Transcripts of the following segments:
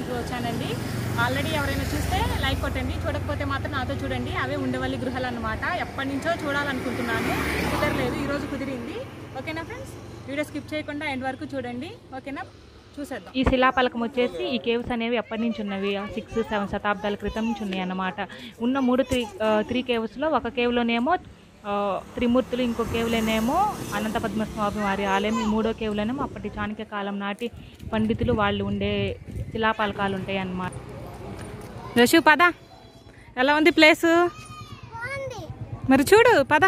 దగ్గరికి వచ్చానండి ఆల్రెడీ ఎవరైనా చూస్తే లైక్ కొట్టండి చూడకపోతే మాత్రం నాతో చూడండి అవే ఉండవల్లి గృహాలు అనమాట ఎప్పటి నుంచో చూడాలనుకుంటున్నాను కుదరలేదు ఈరోజు కుదిరింది ఓకేనా ఫ్రెండ్స్ వీడియో స్కిప్ చేయకుండా ఎండ్ వరకు చూడండి ఓకేనా చూసేద్దాం ఈ శిలాపలకం వచ్చేసి ఈ కేవ్స్ అనేవి ఎప్పటి నుంచి ఉన్నవి సిక్స్ సెవెన్ శతాబ్దాల క్రితం నుంచి ఉన్నాయి అన్నమాట ఉన్న మూడు త్రీ త్రీ కేవ్స్లో ఒక కేవ్లోనేమో ఆ, త్రిమూర్తులు ఇంకో కేవ్లోనేమో అనంత పద్మస్వామి వారి ఆలయం ఈ మూడో కేవ్లోనేమో అప్పటి చాణక్య కాలం నాటి పండితులు వాళ్ళు ఉండే శిలాపలకాలు ఉంటాయి అన్నమాట రషు పద ఎలా ఉంది ప్లేసు మరి చూడు పద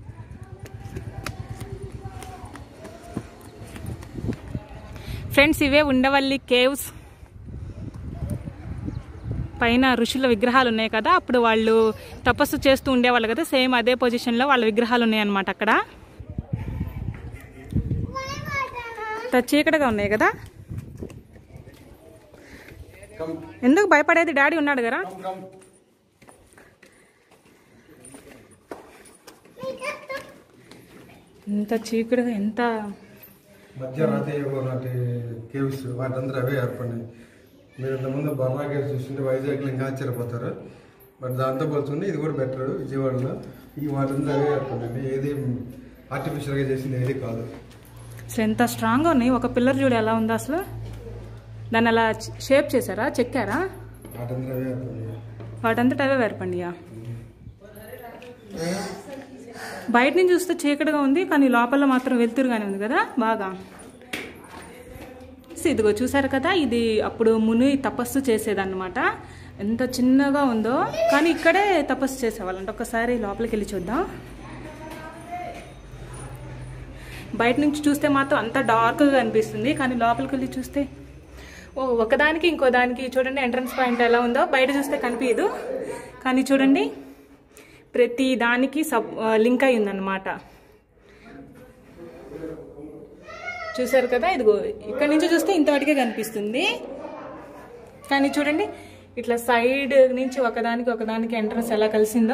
ఫ్రెండ్స్ ఇవే ఉండవల్లి కేవ్స్ పైన ఋషుల విగ్రహాలు ఉన్నాయి కదా అప్పుడు వాళ్ళు తపస్సు చేస్తూ ఉండేవాళ్ళు కదా సేమ్ అదే పొజిషన్లో వాళ్ళ విగ్రహాలు ఉన్నాయి అన్నమాట అక్కడ ఇంత చీకటిగా ఉన్నాయి కదా ఎందుకు భయపడేది డాడీ ఉన్నాడు కదా ఎంత చీకటిగా ఎంత మధ్యరాత్రి నాటి కేవ్స్ వాటందరూ అవే ఏర్పడినాయి మీరు ఇంతకుముందు బర్రా కేవ్స్ చూస్తుంటే వైజాగ్లో ఇంకా ఆశ్చర్యపోతారు బట్ దాంతో పోల్చుకుంటే ఇది కూడా బెటర్ విజయవాడలో ఈ వాటందరూ అవే ఏర్పడినాయి ఏది ఆర్టిఫిషియల్గా చేసింది ఏది కాదు అసలు ఎంత స్ట్రాంగ్గా ఉన్నాయి ఒక పిల్లర్ చూడు ఎలా ఉందో అసలు దాన్ని అలా షేప్ చేశారా చెక్కారా వాటందరూ అవే ఏర్పడినాయి వాటంతట అవే వేరపండియా బయట నుంచి చూస్తే చీకటిగా ఉంది కానీ లోపల మాత్రం వెలుతురుగానే ఉంది కదా బాగా సో ఇదిగో చూసారు కదా ఇది అప్పుడు ముని తపస్సు చేసేదన్నమాట ఎంత చిన్నగా ఉందో కానీ ఇక్కడే తపస్సు చేసేవాళ్ళంట ఒకసారి లోపలికి వెళ్ళి చూద్దాం బయట నుంచి చూస్తే మాత్రం అంత డార్క్గా కనిపిస్తుంది కానీ లోపలికి వెళ్ళి చూస్తే ఓ ఒకదానికి ఇంకో దానికి చూడండి ఎంట్రన్స్ పాయింట్ ఎలా ఉందో బయట చూస్తే కనిపించదు కానీ చూడండి ప్రతి దానికి సబ్ లింక్ అయి ఉందన్నమాట చూసారు కదా ఇదిగో ఇక్కడ నుంచి చూస్తే ఇంతవరకే కనిపిస్తుంది కానీ చూడండి ఇట్లా సైడ్ నుంచి ఒకదానికి ఒకదానికి ఎంట్రన్స్ ఎలా కలిసిందో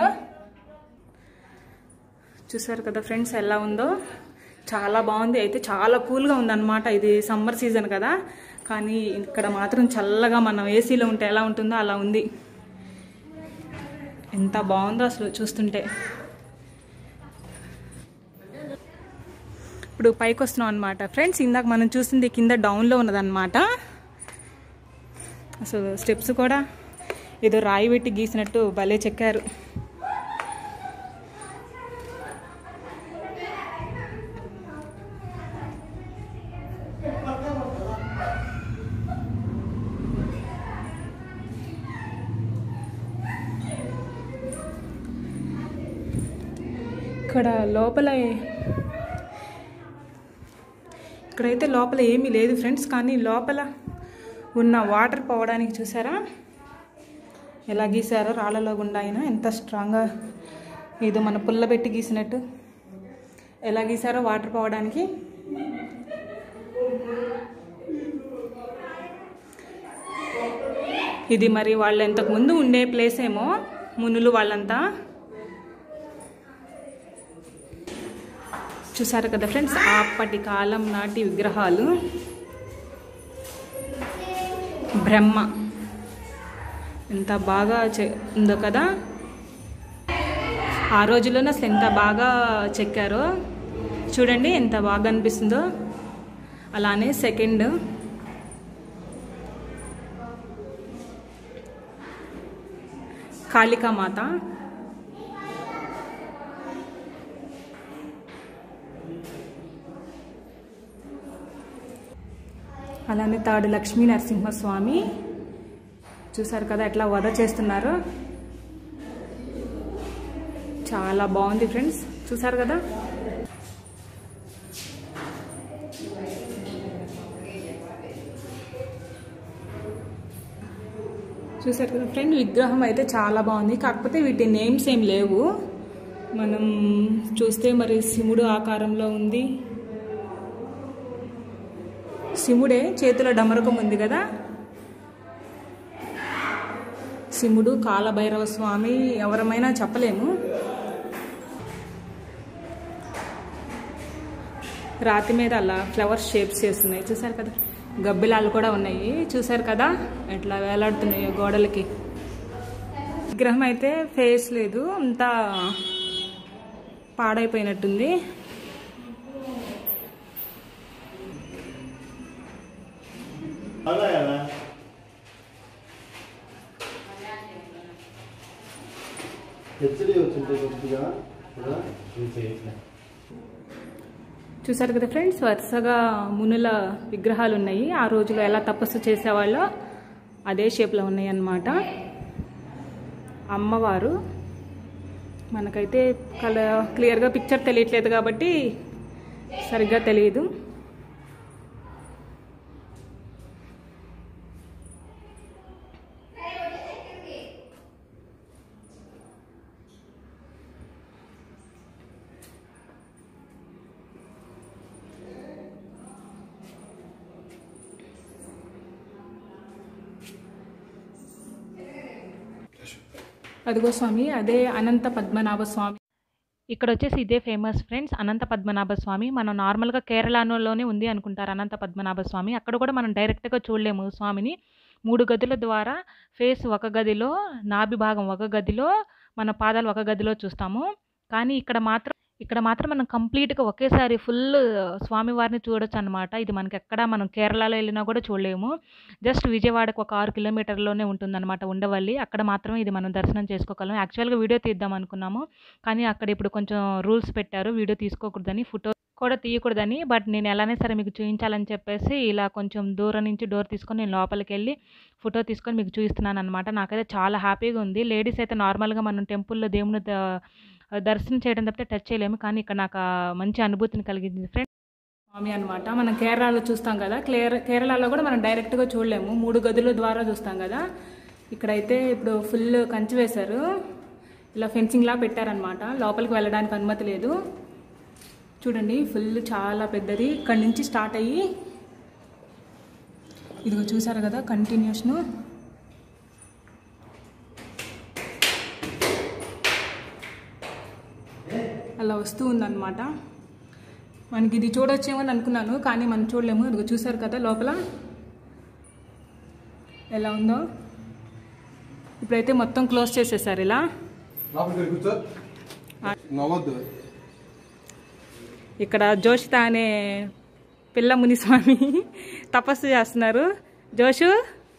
చూసారు కదా ఫ్రెండ్స్ ఎలా ఉందో చాలా బాగుంది అయితే చాలా కూల్గా ఉందన్నమాట ఇది సమ్మర్ సీజన్ కదా కానీ ఇక్కడ మాత్రం చల్లగా మనం ఏసీలో ఉంటే ఎలా ఉంటుందో అలా ఉంది ఎంత బాగుందో అసలు చూస్తుంటే ఇప్పుడు పైకి వస్తున్నాం అనమాట ఫ్రెండ్స్ ఇందాక మనం చూసింది కింద డౌన్లో ఉన్నదన్నమాట అసలు స్టెప్స్ కూడా ఏదో రాయి పెట్టి గీసినట్టు భలే చెక్కారు ఇక్కడ లోపల ఇక్కడైతే లోపల ఏమీ లేదు ఫ్రెండ్స్ కానీ లోపల ఉన్న వాటర్ పోవడానికి చూసారా ఎలా గీసారో రాళ్ళలో గుండా అయినా ఎంత స్ట్రాంగ్గా ఏదో మన పుల్ల పెట్టి గీసినట్టు ఎలా గీసారో వాటర్ పోవడానికి ఇది మరి వాళ్ళు ఇంతకు ముందు ఉండే ప్లేస్ ఏమో మునులు వాళ్ళంతా చూసారు కదా ఫ్రెండ్స్ అప్పటి కాలం నాటి విగ్రహాలు బ్రహ్మ ఎంత బాగా చె ఉందో కదా ఆ రోజుల్లోనే అసలు ఎంత బాగా చెక్కారో చూడండి ఎంత బాగా అనిపిస్తుందో అలానే సెకండ్ కాళికామాత అలానే తాడు లక్ష్మీ నరసింహస్వామి చూసారు కదా ఎట్లా వధ చేస్తున్నారు చాలా బాగుంది ఫ్రెండ్స్ చూసారు కదా చూసారు కదా ఫ్రెండ్ విగ్రహం అయితే చాలా బాగుంది కాకపోతే వీటి నేమ్స్ ఏం లేవు మనం చూస్తే మరి శివుడు ఆకారంలో ఉంది శివుడే చేతిలో డమరకం ఉంది కదా శివుడు కాలభైరవ స్వామి ఎవరమైనా చెప్పలేము రాతి మీద అలా ఫ్లవర్ షేప్స్ చేస్తున్నాయి చూసారు కదా గబ్బిలాలు కూడా ఉన్నాయి చూసారు కదా ఎట్లా వేలాడుతున్నాయి గోడలకి విగ్రహం అయితే ఫేస్ లేదు అంతా పాడైపోయినట్టుంది హెచ్డి వచ్చింటే కొద్దిగా కదా చూసారు కదా ఫ్రెండ్స్ వరుసగా మునుల విగ్రహాలు ఉన్నాయి ఆ రోజులో ఎలా తపస్సు చేసేవాళ్ళో అదే షేప్లో ఉన్నాయి అన్నమాట అమ్మవారు మనకైతే కల క్లియర్గా పిక్చర్ తెలియట్లేదు కాబట్టి సరిగ్గా తెలియదు అదిగో స్వామి అదే అనంత పద్మనాభ స్వామి ఇక్కడ వచ్చేసి ఇదే ఫేమస్ ఫ్రెండ్స్ అనంత పద్మనాభ స్వామి మనం నార్మల్గా కేరళలోనే ఉంది అనుకుంటారు అనంత పద్మనాభ స్వామి అక్కడ కూడా మనం డైరెక్ట్గా చూడలేము స్వామిని మూడు గదుల ద్వారా ఫేస్ ఒక గదిలో నాభి భాగం ఒక గదిలో మన పాదాలు ఒక గదిలో చూస్తాము కానీ ఇక్కడ మాత్రం ఇక్కడ మాత్రం మనం కంప్లీట్గా ఒకేసారి ఫుల్ స్వామివారిని చూడొచ్చు అనమాట ఇది మనకి ఎక్కడ మనం కేరళలో వెళ్ళినా కూడా చూడలేము జస్ట్ విజయవాడకు ఒక ఆరు కిలోమీటర్లోనే ఉంటుందన్నమాట ఉండవల్లి అక్కడ మాత్రమే ఇది మనం దర్శనం చేసుకోగలం యాక్చువల్గా వీడియో తీద్దాం అనుకున్నాము కానీ అక్కడ ఇప్పుడు కొంచెం రూల్స్ పెట్టారు వీడియో తీసుకోకూడదని ఫోటో కూడా తీయకూడదని బట్ నేను ఎలానే సరే మీకు చూపించాలని చెప్పేసి ఇలా కొంచెం దూరం నుంచి డోర్ తీసుకొని నేను లోపలికి వెళ్ళి ఫోటో తీసుకొని మీకు చూపిస్తున్నాను అనమాట నాకైతే చాలా హ్యాపీగా ఉంది లేడీస్ అయితే నార్మల్గా మనం టెంపుల్లో దేవుని ద- దర్శనం చేయడం తప్పితే టచ్ చేయలేము కానీ ఇక్కడ నాకు ఆ మంచి అనుభూతిని కలిగించింది ఫ్రెండ్స్ స్వామి అనమాట మనం కేరళలో చూస్తాం కదా క్లియర్ కేరళలో కూడా మనం డైరెక్ట్గా చూడలేము మూడు గదుల ద్వారా చూస్తాం కదా ఇక్కడైతే ఇప్పుడు ఫుల్ కంచి వేశారు ఇలా ఫెన్సింగ్ లా పెట్టారనమాట లోపలికి వెళ్ళడానికి అనుమతి లేదు చూడండి ఫుల్ చాలా పెద్దది ఇక్కడి నుంచి స్టార్ట్ అయ్యి ఇదిగో చూసారు కదా కంటిన్యూషను అలా వస్తూ ఉందన్నమాట మనకి ఇది చూడొచ్చేమో అని అనుకున్నాను కానీ మనం చూడలేము ఇదిగో చూసారు కదా లోపల ఎలా ఉందో ఇప్పుడైతే మొత్తం క్లోజ్ చేసేసారు ఇలా లోపలికి కూర్చో నవ్వద్దు ఇక్కడ జోషిత అనే పిల్ల మునిస్వామి తపస్సు చేస్తున్నారు జోషు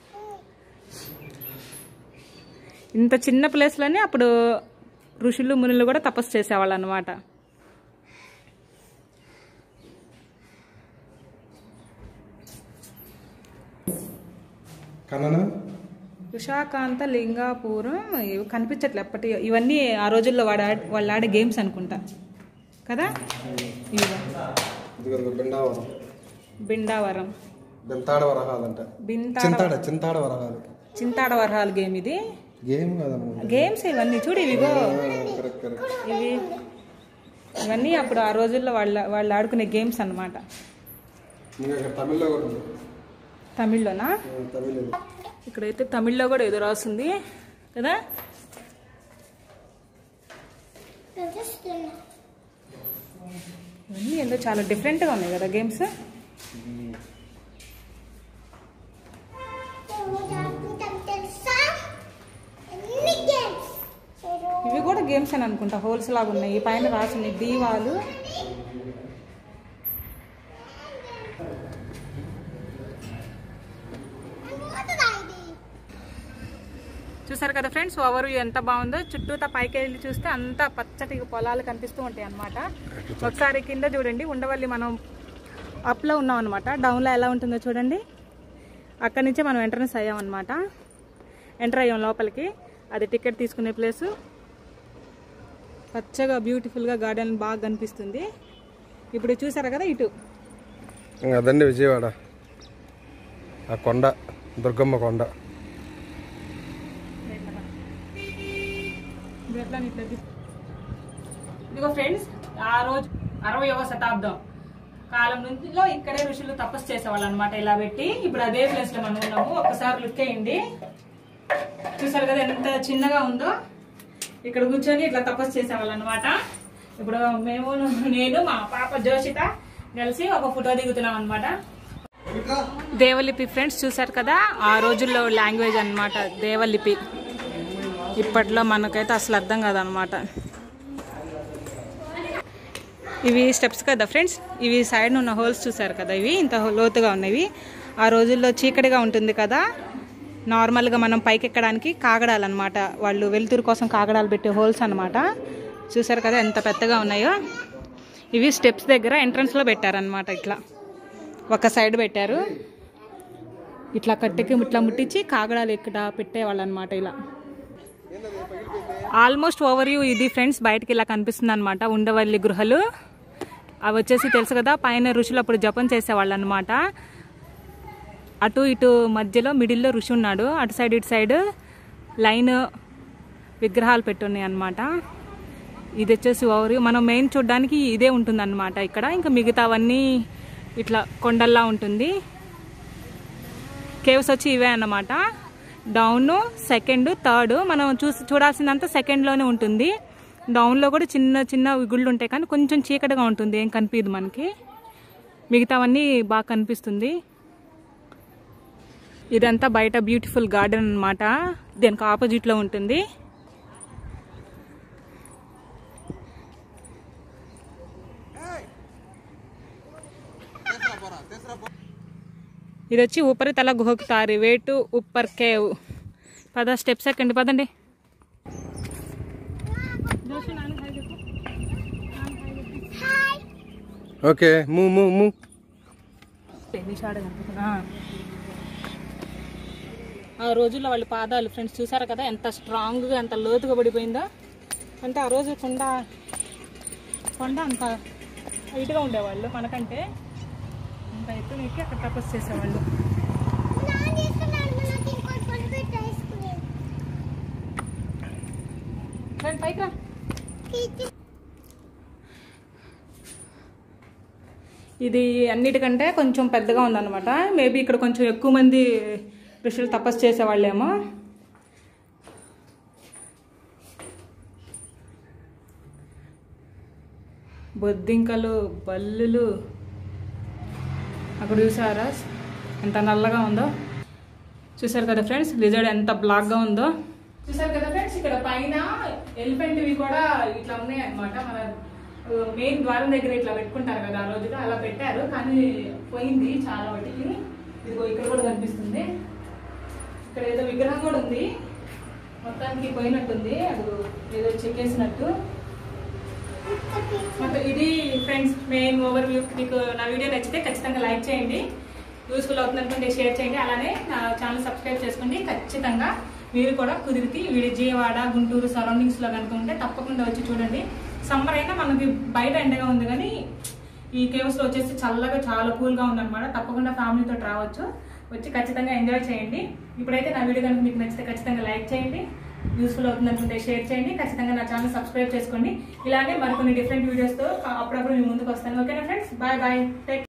ఇంత చిన్న ప్లేస్లోనే అప్పుడు ఋషులు మునులు కూడా తపస్సు చేసేవాళ్ళు అనమాట కన్ననా విశాఖాంత లింగాపురం ఇవి కనిపించట్లే ఎప్పటి ఇవన్నీ ఆ రోజుల్లో వాడ వాళ్ళు ఆడే గేమ్స్ అనుకుంటా కదా ఇవిగో ఇదిగో బెండావరం బిండావరం బెంతాడ వరహాలంట బింతా చింతాడ చింతాడ వరహాలు చింతాడ వరహాలు గేమ్ ఇది గేమ్ కదమ్మా గేమ్స్ ఇవన్నీ చూడు ఇవిగో కరెక్ట్ కరెక్ట్ ఇవి ఇవన్నీ అప్పుడు ఆ రోజుల్లో వాళ్ళ వాళ్ళు ఆడుకునే గేమ్స్ అన్నమాట ఇంకా ఇక్కడ తమిళ్లో కూడా ఉంది తమిళ్లోనా ఆ, తమిళ్ ఇది. ఇక్కడైతే తమిళ్లో కూడా ఏదో రాస్తుంది కదా ఇవన్నీ ఏందో చాలా డిఫరెంట్గా ఉన్నాయి కదా గేమ్స్ ఇవి కూడా గేమ్స్ అని అనుకుంటా హోల్స్ లాగా ఉన్నాయి ఈ పైన రాసున్నాయి దీవాలు చూసారు కదా ఫ్రెండ్స్ ఓవర్ ఎంత బాగుందో చుట్టూతా పైకి వెళ్ళి చూస్తే అంతా పచ్చటి పొలాలు కనిపిస్తూ ఉంటాయి అన్నమాట ఒకసారి కింద చూడండి ఉండవల్లి మనం అప్లో ఉన్నాం అనమాట డౌన్లో ఎలా ఉంటుందో చూడండి అక్కడి నుంచే మనం ఎంట్రన్స్ అయ్యాం అనమాట ఎంటర్ అయ్యాం లోపలికి అది టికెట్ తీసుకునే ప్లేసు పచ్చగా బ్యూటిఫుల్గా గార్డెన్ బాగా కనిపిస్తుంది ఇప్పుడు చూసారు కదా ఇటు ఇంకా అదండి విజయవాడ ఆ కొండ దుర్గమ్మ కొండ ఇది ఎట్లా ఇట్లా తీసు- ఇదిగో ఫ్రెండ్స్ ఆ రోజు అరవయవ శతాబ్దం కాలం నుంచిలో ఇక్కడే ఋషులు తపస్సు చేసేవాళ్ళు అనమాట ఇలా పెట్టి ఇప్పుడు అదే ప్లేస్ లో మనం ఉన్నాము ఒక్కసారి లుక్ వేయండి చూసారు కదా ఎంత చిన్నగా ఉందో ఇక్కడ కూర్చొని ఇట్లా తపస్సు చేసేవాళ్ళు అనమాట ఇప్పుడు మేము నేను మా పాప జోషిత కలిసి ఒక ఫోటో దిగుతున్నాం అనమాట దేవలిపి ఫ్రెండ్స్ చూసారు కదా ఆ రోజుల్లో లాంగ్వేజ్ అన్నమాట దేవలిపి ఇప్పట్లో మనకైతే అసలు అర్థం కాదనమాట ఇవి స్టెప్స్ కదా ఫ్రెండ్స్ ఇవి సైడ్ ఉన్న హోల్స్ చూసారు కదా ఇవి ఇంత లోతుగా ఉన్నవి ఆ రోజుల్లో చీకటిగా ఉంటుంది కదా నార్మల్గా మనం పైకి ఎక్కడానికి కాగడాలన్నమాట వాళ్ళు వెలుతురు కోసం కాగడాలు పెట్టే హోల్స్ అన్నమాట చూసారు కదా ఎంత పెద్దగా ఉన్నాయో ఇవి స్టెప్స్ దగ్గర ఎంట్రన్స్లో పెట్టారనమాట ఇట్లా ఒక సైడ్ పెట్టారు ఇట్లా కట్టెకి ఇట్లా ముట్టించి కాగడాలు ఇక్కడ పెట్టేవాళ్ళు అనమాట ఇలా ఆల్మోస్ట్ ఓవర్ వ్యూ ఇది ఫ్రెండ్స్ బయటకి ఇలా కనిపిస్తుంది అనమాట ఉండవల్లి గృహలు అవి వచ్చేసి తెలుసు కదా పైన ఋషులు అప్పుడు జపం చేసేవాళ్ళు అనమాట అటు ఇటు మధ్యలో మిడిల్లో ఋషి ఉన్నాడు అటు సైడ్ ఇటు సైడ్ లైన్ విగ్రహాలు పెట్టున్నాయి అనమాట ఇది వచ్చేసి ఓవర్ వ్యూ మనం మెయిన్ చూడడానికి ఇదే ఉంటుంది అనమాట ఇక్కడ ఇంకా మిగతావన్నీ ఇట్లా కొండల్లా ఉంటుంది కేవ్స్ వచ్చి ఇవే అన్నమాట డౌన్ సెకండ్ థర్డ్ మనం చూసి చూడాల్సిందంతా సెకండ్లోనే ఉంటుంది డౌన్లో కూడా చిన్న చిన్న గుళ్ళు ఉంటాయి కానీ కొంచెం చీకటిగా ఉంటుంది ఏం కనిపించదు మనకి మిగతావన్నీ బాగా కనిపిస్తుంది ఇదంతా బయట బ్యూటిఫుల్ గార్డెన్ అన్నమాట దీనికి ఆపోజిట్లో ఉంటుంది ఇది వచ్చి ఉపరితల గుహకుతారి వేటు ఉప్పర్ కేవ్ పద స్టెప్స్ ఎక్కండి పదండి ఓకే మూ మూ మూ ఆ రోజుల్లో వాళ్ళ పాదాలు ఫ్రెండ్స్ చూసారు కదా ఎంత స్ట్రాంగ్గా ఎంత లోతుగా పడిపోయిందో అంటే ఆ రోజు కొండ కొండ అంత హైట్గా ఉండేవాళ్ళు మనకంటే అంత ఎత్తు ఎక్కి అక్కడ తపస్సు చేసేవాళ్ళు రండి పైకి రా ఇది అన్నిటికంటే కొంచెం పెద్దగా ఉందన్నమాట మేబీ ఇక్కడ కొంచెం ఎక్కువ మంది ఋషులు తపస్సు చేసేవాళ్ళేమో బొద్దింకలు బల్లులు అక్కడ చూసారా ఎంత నల్లగా ఉందో చూసారు కదా ఫ్రెండ్స్ లిజర్డ్ ఎంత బ్లాక్గా ఉందో చూసారు కదా ఫ్రెండ్స్ ఇక్కడ పైన ఎలిఫెంట్ ఇవి కూడా ఇట్లా ఉన్నాయి అనమాట మన మెయిన్ ద్వారం దగ్గర ఇట్లా పెట్టుకుంటారు కదా ఆ రోజుగా అలా పెట్టారు కానీ పోయింది చాలా వాటికి ఇదిగో ఇక్కడ కూడా కనిపిస్తుంది ఇక్కడ ఏదో విగ్రహం కూడా ఉంది మొత్తానికి పోయినట్టుంది అది ఏదో చెక్కేసినట్టు మొత్తం ఇది ఫ్రెండ్స్ మెయిన్ ఓవర్ వ్యూ మీకు నా వీడియో నచ్చితే ఖచ్చితంగా లైక్ చేయండి యూస్ఫుల్ అవుతుంది అనుకుంటే షేర్ చేయండి అలానే నా ఛానల్ సబ్స్క్రైబ్ చేసుకోండి ఖచ్చితంగా మీరు కూడా కుదిరితే విజయవాడ గుంటూరు సరౌండింగ్స్ లో కనుక ఉంటే తప్పకుండా వచ్చి చూడండి సమ్మర్ అయినా మనకి బయట ఎండగా ఉంది కానీ ఈ కేవ్స్ లో వచ్చేసి చల్లగా చాలా కూల్ గా ఉందన్నమాట తప్పకుండా ఫ్యామిలీతో రావచ్చు వచ్చి ఖచ్చితంగా ఎంజాయ్ చేయండి ఇప్పుడైతే నా వీడియో కనుక మీకు నచ్చితే ఖచ్చితంగా లైక్ చేయండి యూస్ఫుల్ అవుతుంది అనుకుంటే షేర్ చేయండి ఖచ్చితంగా నా ఛానల్ సబ్స్క్రైబ్ చేసుకోండి ఇలానే మరికొన్ని డిఫరెంట్ వీడియోస్తో అప్పుడప్పుడు మీ ముందుకు వస్తాను ఓకేనా ఫ్రెండ్స్ బాయ్ బాయ్ టేక్